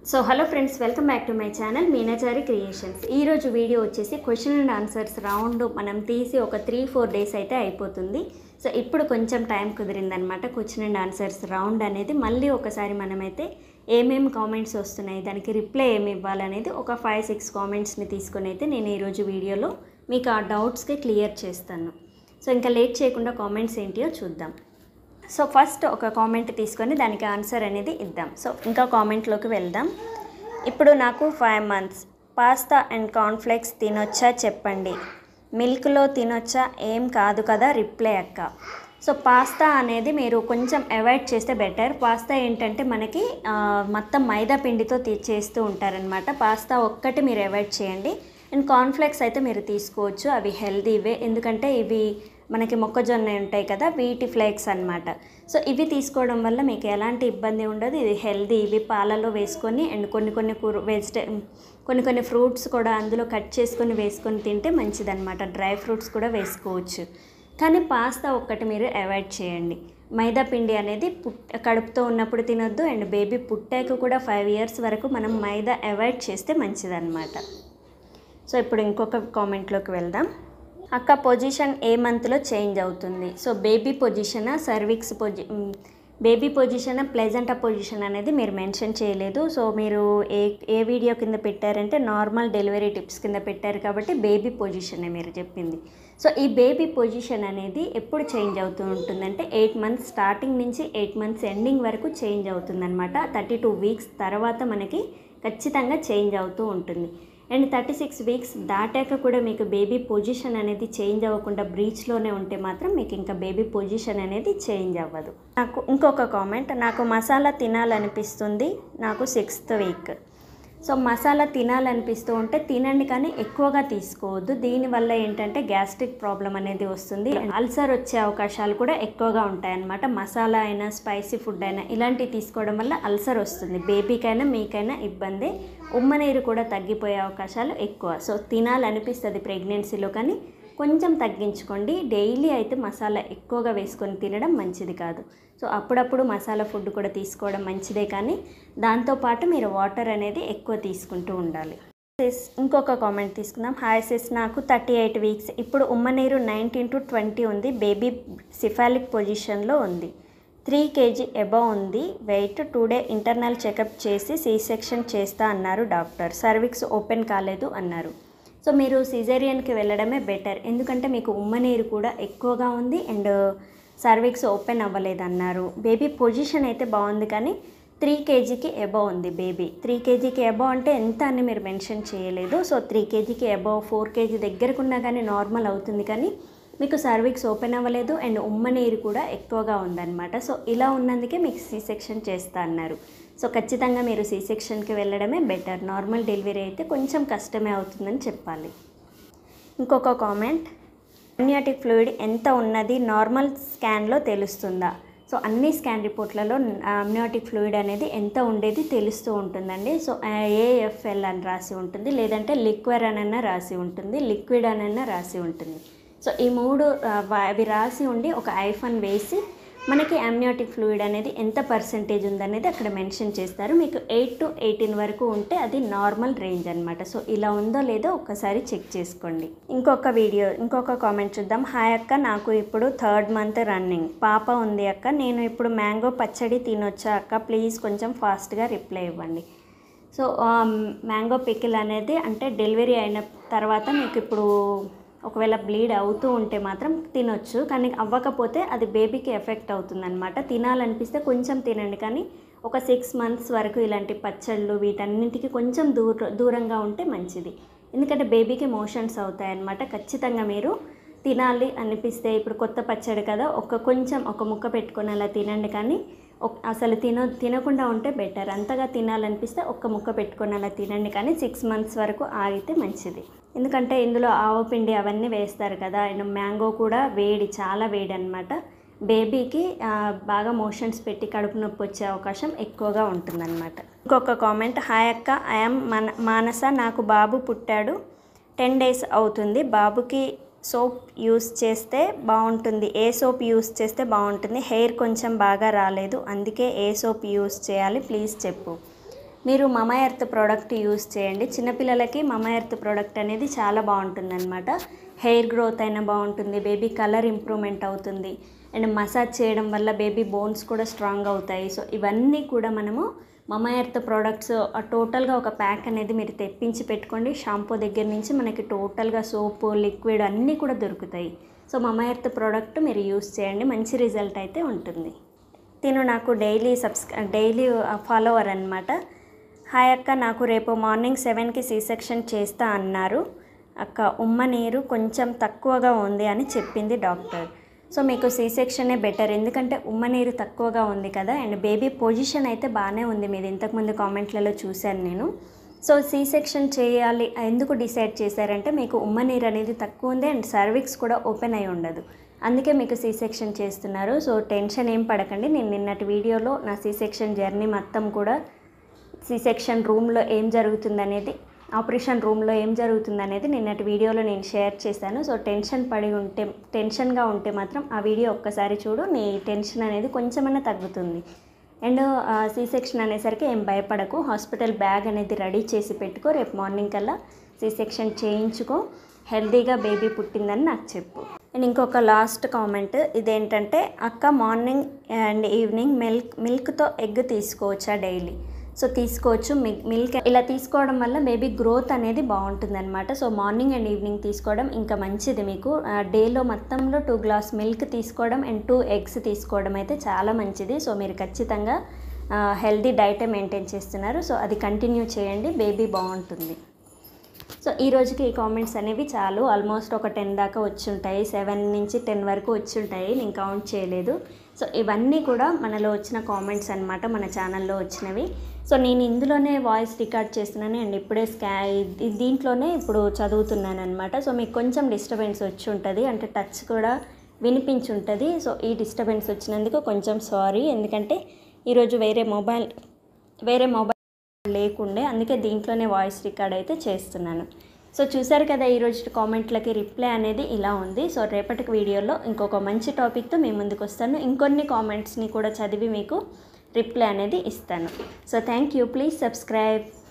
so hello friends welcome back to my channel Meenachari creations ఈరోజు video వచ్చేసి question and answers round మనం తీసి ఒక త్రీ ఫోర్ డేస్ అయితే అయిపోతుంది సో ఇప్పుడు కొంచెం టైం కుదిరిందనమాట క్వశ్చన్ అండ్ ఆన్సర్స్ రౌండ్ అనేది మళ్ళీ ఒకసారి మనమైతే ఏమేమి కామెంట్స్ వస్తున్నాయి దానికి రిప్లై ఏమి ఇవ్వాలనేది ఒక ఫైవ్ సిక్స్ కామెంట్స్ని తీసుకొని అయితే నేను ఈరోజు వీడియోలో మీకు ఆ డౌట్స్కి క్లియర్ చేస్తాను సో ఇంకా లేట్ చేయకుండా కామెంట్స్ ఏంటియో చూద్దాం సో ఫస్ట్ ఒక కామెంట్ తీసుకొని దానికి ఆన్సర్ అనేది ఇద్దాం సో ఇంకా కామెంట్లోకి వెళ్దాం ఇప్పుడు నాకు five months pasta and cornflakes తినొచ్చా చెప్పండి మిల్క్లో తినొచ్చా ఏం కాదు కదా రిప్లై అక్క సో పాస్తా అనేది మీరు కొంచెం అవాయిడ్ చేస్తే బెటర్ పాస్తా ఏంటంటే మనకి ఆ, మొత్తం మైదా పిండితో తీ- చేస్తూ ఉంటారనమాట పాస్తా ఒక్కటి మీరు అవాయిడ్ చేయండి అండ్ కార్న్ఫ్లేక్స్ అయితే మీరు తీసుకోవచ్చు అవి హెల్దీవే ఎందుకంటే ఇవి మనకి మొక్కజొన్న ఉంటాయి కదా వీటి ఫ్లేక్స్ అన్నమాట సో ఇవి తీసుకోవడం వల్ల మీకు ఎలాంటి ఇబ్బంది ఉండదు ఇది హెల్దీ ఇవి పాలలో వేసుకొని అండ్ కొన్ని కొన్ని కూర వెజిటే కొన్ని కొన్ని ఫ్రూట్స్ కూడా అందులో కట్ చేసుకొని వేసుకొని తింటే మంచిదన్నమాట డ్రై ఫ్రూట్స్ కూడా వేసుకోవచ్చు కానీ పాస్తా ఒక్కటి మీరు అవాయిడ్ చేయండి మైదా పిండి అనేది పుట్ కడుపుతో ఉన్నప్పుడు తినొద్దు అండ్ బేబీ పుట్టాక కూడా ఫైవ్ ఇయర్స్ వరకు మనం మైదా అవాయిడ్ చేస్తే మంచిదన్నమాట సో ఇప్పుడు ఇంకొక కామెంట్లోకి వెళ్దాం అక్క పొజిషన్ ఏ మంత్లో చేంజ్ అవుతుంది so baby position cervix posi baby position placenta position అనేది మీరు మెన్షన్ చేయలేదు సో మీరు ఏ ఏ వీడియో కింద పెట్టారంటే నార్మల్ డెలివరీ టిప్స్ కింద పెట్టారు కాబట్టి బేబీ పొజిషనే మీరు చెప్పింది సో ఈ బేబీ పొజిషన్ అనేది ఎప్పుడు చేంజ్ అవుతూ ఉంటుందంటే ఎయిట్ మంత్స్ స్టార్టింగ్ నుంచి ఎయిట్ మంత్స్ ఎండింగ్ వరకు చేంజ్ అవుతుందన్నమాట థర్టీ టూ వీక్స్ తర్వాత మనకి ఖచ్చితంగా చేంజ్ అవుతూ ఉంటుంది అండ్ థర్టీ సిక్స్ వీక్స్ దాటాక కూడా మీకు బేబీ పొజిషన్ అనేది చేంజ్ అవ్వకుండా బ్రీచ్లోనే ఉంటే మాత్రం మీకు ఇంకా బేబీ పొజిషన్ అనేది చేంజ్ అవ్వదు నాకు ఇంకొక కామెంట్ నాకు మసాలా తినాలనిపిస్తుంది నాకు సిక్స్త్ వీక్ సో మసాలా తినాలనిపిస్తూ ఉంటే తినండి కానీ ఎక్కువగా తీసుకోవద్దు దీనివల్ల ఏంటంటే గ్యాస్ట్రిక్ ప్రాబ్లం అనేది వస్తుంది అల్సర్ వచ్చే అవకాశాలు కూడా ఎక్కువగా ఉంటాయన్నమాట మసాలా అయినా స్పైసీ ఫుడ్ అయినా ఇలాంటివి తీసుకోవడం వల్ల అల్సర్ వస్తుంది బేబీకైనా మీకైనా ఇబ్బంది ఉమ్మనీరు కూడా తగ్గిపోయే అవకాశాలు ఎక్కువ సో తినాలనిపిస్తుంది ప్రెగ్నెన్సీలో కానీ కొంచెం తగ్గించుకోండి డైలీ అయితే మసాలా ఎక్కువగా వేసుకొని తినడం మంచిది కాదు సో అప్పుడప్పుడు మసాలా ఫుడ్ కూడా తీసుకోవడం మంచిదే కానీ దాంతోపాటు మీరు వాటర్ అనేది ఎక్కువ తీసుకుంటూ ఉండాలి సిస్ ఇంకొక కామెంట్ తీసుకుందాం హాయ్ సిస్ నాకు థర్టీ ఎయిట్ వీక్స్ ఇప్పుడు ఉమ్మనీరు నైన్టీన్ టు ట్వంటీ ఉంది బేబీ సిఫాలిక్ పొజిషన్లో ఉంది త్రీ కేజీ ఎబవ్ ఉంది weight today internal checkup చేసి సి సెక్షన్ చేస్తా అన్నారు డాక్టర్ సర్విక్స్ ఓపెన్ కాలేదు అన్నారు సో మీరు సిజేరియన్కి వెళ్ళడమే బెటర్ ఎందుకంటే మీకు ఉమ్మనీరు కూడా ఎక్కువగా ఉంది అండ్ సర్విక్స్ ఓపెన్ అవ్వలేదన్నారు బేబీ పొజిషన్ అయితే బాగుంది కానీ త్రీ కేజీకి ఎబవ్ ఉంది బేబీ త్రీ కేజీకి ఎబవ్ అంటే ఎంత అని మీరు మెన్షన్ చేయలేదు సో త్రీ కేజీకి ఎబవ్ ఫోర్ కేజీ దగ్గరకున్నా కానీ నార్మల్ అవుతుంది కానీ మీకు సర్విక్స్ ఓపెన్ అవ్వలేదు అండ్ ఉమ్మనీరు కూడా ఎక్కువగా ఉందన్నమాట సో ఇలా ఉన్నందుకే మీకు సి సెక్షన్ చేస్తా అన్నారు సో ఖచ్చితంగా మీరు సి సెక్షన్కి వెళ్ళడమే బెటర్ నార్మల్ డెలివరీ అయితే కొంచెం కష్టమే అవుతుందని చెప్పాలి ఇంకొక కామెంట్ అమ్నియాటిక్ ఫ్లూయిడ్ ఎంత ఉన్నది నార్మల్ స్కాన్లో తెలుస్తుందా సో అన్ని స్కాన్ రిపోర్ట్లలో అమ్నియాటిక్ ఫ్లూయిడ్ అనేది ఎంత ఉండేది తెలుస్తూ ఉంటుందండి సో ఏఎఫ్ఎల్ అని రాసి ఉంటుంది లేదంటే లిక్వర్ అనన్నా రాసి ఉంటుంది లిక్విడ్ అనన్నా రాసి ఉంటుంది సో ఈ మూడు ఆ, వా- అవి రాసి ఉండి ఒక ఐఫోన్ వేసి మనకి అమ్నియాటిక్ ఫ్లూయిడ్ అనేది ఎంత పర్సెంటేజ్ ఉందనేది అక్కడ మెన్షన్ చేస్తారు మీకు ఎయిట్ టు ఎయిటీన్ వరకు ఉంటే అది నార్మల్ రేంజ్ అనమాట సో ఇలా ఉందో లేదో ఒక్కసారి చెక్ చేసుకోండి ఇంకొక వీడియో ఇంకొక కామెంట్ చూద్దాం హాయ్ అక్క నాకు ఇప్పుడు థర్డ్ మంత్ రన్నింగ్ పాప ఉంది అక్క నేను ఇప్పుడు మ్యాంగో పచ్చడి తినొచ్చా అక్క ప్లీజ్ కొంచెం ఫాస్ట్గా రిప్లై ఇవ్వండి సో మ్యాంగో పికిల్ అనేది అంటే డెలివరీ అయిన తర్వాత మీకు ఇప్పుడు ఒకవేళ బ్లీడ్ అవుతూ ఉంటే మాత్రం తినొచ్చు కానీ అవ్వకపోతే అది బేబీకి ఎఫెక్ట్ అవుతుందన్నమాట తినాలనిపిస్తే కొంచెం తినండి కానీ ఒక సిక్స్ మంత్స్ వరకు ఇలాంటి పచ్చళ్ళు వీటన్నింటికి కొంచెం దూర దూరంగా ఉంటే మంచిది ఎందుకంటే బేబీకి మోషన్స్ అవుతాయి అన్నమాట ఖచ్చితంగా మీరు తినాలి అనిపిస్తే ఇప్పుడు కొత్త పచ్చడి కదా ఒక కొంచెం ఒక ముక్క పెట్టుకొని అలా తినండి కానీ ఒక్- అసలు తిన తినకుండా ఉంటే బెటర్ అంతగా తినాలనిపిస్తే ఒక్క ముక్క పెట్టుకొని అలా తినండి కానీ సిక్స్ మంత్స్ వరకు ఆగితే మంచిది ఎందుకంటే ఇందులో ఆవపిండి అవన్నీ వేస్తారు కదా అండ్ మ్యాంగో కూడా వేడి చాలా వేడి అనమాట బేబీకి ఆ, బాగా మోషన్స్ పెట్టి కడుపు నొప్పి వచ్చే అవకాశం ఎక్కువగా ఉంటుందన్నమాట ఇంకొక కామెంట్ హాయ్ అక్క ఐఎమ్ మన మానస నాకు బాబు పుట్టాడు టెన్ డేస్ అవుతుంది బాబుకి సోప్ యూస్ చేస్తే బాగుంటుంది ఏ సోప్ యూస్ చేస్తే బాగుంటుంది హెయిర్ కొంచెం బాగా రాలేదు అందుకే ఏ సోప్ యూస్ చేయాలి ప్లీజ్ చెప్పు మీరు మమా ఎర్త్ ప్రోడక్ట్ యూస్ చేయండి చిన్నపిల్లలకి మమా ఎర్త్ ప్రోడక్ట్ అనేది చాలా బాగుంటుంది అనమాట హెయిర్ గ్రోత్ అయినా బాగుంటుంది బేబీ కలర్ ఇంప్రూవ్మెంట్ అవుతుంది అండ్ మసాజ్ చేయడం వల్ల బేబీ బోన్స్ కూడా స్ట్రాంగ్ అవుతాయి సో ఇవన్నీ కూడా మనము మమా ఎర్త్ ప్రోడక్ట్స్ టోటల్గా ఒక ప్యాక్ అనేది మీరు తెప్పించి పెట్టుకోండి షాంపూ దగ్గర నుంచి మనకి టోటల్గా సోపు లిక్విడ్ అన్నీ కూడా దొరుకుతాయి సో మమా ఎర్త్ ప్రోడక్ట్ మీరు యూస్ చేయండి మంచి రిజల్ట్ అయితే ఉంటుంది తిను నాకు డైలీ సబ్స్క్రై డైలీ ఫాలోవర్ అనమాట హాయ్ అక్క నాకు రేపు మార్నింగ్ సెవెన్కి సి సెక్షన్ చేస్తా అన్నారు అక్క ఉమ్మ నీరు కొంచెం తక్కువగా ఉంది అని చెప్పింది డాక్టర్ సో మీకు సి సెక్షనే బెటర్ ఎందుకంటే ఉమ్మ నీరు తక్కువగా ఉంది కదా అండ్ బేబీ పొజిషన్ అయితే బాగానే ఉంది మీది ఇంతకుముందు కామెంట్లలో చూశాను నేను సో సి సెక్షన్ చేయాలి ఎందుకు డిసైడ్ చేశారంటే మీకు ఉమ్మ నీరు అనేది తక్కువ ఉంది అండ్ సర్విక్స్ కూడా ఓపెన్ అయి ఉండదు అందుకే మీకు సి సెక్షన్ చేస్తున్నారు సో టెన్షన్ ఏం పడకండి నేను నిన్నటి వీడియోలో నా సి సెక్షన్ జర్నీ మొత్తం కూడా సి సెక్షన్ రూమ్లో ఏం జరుగుతుందనేది ఆపరేషన్ రూమ్లో ఏం జరుగుతుందనేది నిన్నటి వీడియోలో నేను షేర్ చేశాను సో టెన్షన్ పడి ఉంటే టెన్షన్గా ఉంటే మాత్రం ఆ వీడియో ఒక్కసారి చూడు నీ టెన్షన్ అనేది కొంచెమైనా తగ్గుతుంది అండ్ సి సెక్షన్ అనేసరికి ఏం భయపడకు హాస్పిటల్ బ్యాగ్ అనేది రెడీ చేసి పెట్టుకో రేపు మార్నింగ్ కల్లా సి సెక్షన్ చేయించుకో హెల్తీగా బేబీ పుట్టిందని నాకు చెప్పు అండ్ ఇంకొక లాస్ట్ కామెంట్ ఇదేంటంటే అక్క మార్నింగ్ అండ్ ఈవినింగ్ మిల్క్ మిల్క్తో ఎగ్ తీసుకోవచ్చా డైలీ సో తీసుకోవచ్చు మిల్క్ ఇలా తీసుకోవడం వల్ల బేబీ గ్రోత్ అనేది బాగుంటుంది అనమాట సో మార్నింగ్ అండ్ ఈవినింగ్ తీసుకోవడం ఇంకా మంచిది మీకు డేలో మొత్తంలో టూ గ్లాస్ మిల్క్ తీసుకోవడం అండ్ టూ ఎగ్స్ తీసుకోవడం అయితే చాలా మంచిది సో మీరు ఖచ్చితంగా హెల్దీ డైటే మెయింటైన్ చేస్తున్నారు సో అది కంటిన్యూ చేయండి బేబీ బాగుంటుంది సో ఈ రోజుకి ఈ కామెంట్స్ అనేవి చాలు ఆల్మోస్ట్ ఒక టెన్ దాకా వచ్చి ఉంటాయి సెవెన్ నుంచి టెన్ వరకు వచ్చి ఉంటాయి నేను కౌంట్ చేయలేదు సో ఇవన్నీ కూడా మనలో వచ్చిన కామెంట్స్ అనమాట మన ఛానల్లో వచ్చినవి సో నేను ఇందులోనే వాయిస్ రికార్డ్ చేస్తున్నాను అండ్ ఇప్పుడే స్కా ఇది- దీంట్లోనే ఇప్పుడు చదువుతున్నాను అనమాట సో మీకు కొంచెం డిస్టర్బెన్స్ వచ్చి ఉంటుంది అంటే టచ్ కూడా వినిపించి ఉంటుంది సో ఈ డిస్టర్బెన్స్ వచ్చినందుకు కొంచెం సారీ ఎందుకంటే ఈరోజు వేరే మొబైల్ వేరే మొబైల్ లేకుండే అందుకే దీంట్లోనే వాయిస్ రికార్డ్ అయితే చేస్తున్నాను సో చూసారు కదా ఈరోజు కామెంట్లకి రిప్లై అనేది ఇలా ఉంది సో రేపటికి వీడియోలో ఇంకొక మంచి టాపిక్తో మీ ముందుకు వస్తాను ఇంకొన్ని కామెంట్స్ని కూడా చదివి మీకు రిప్లై అనేది ఇస్తాను so thank you please subscribe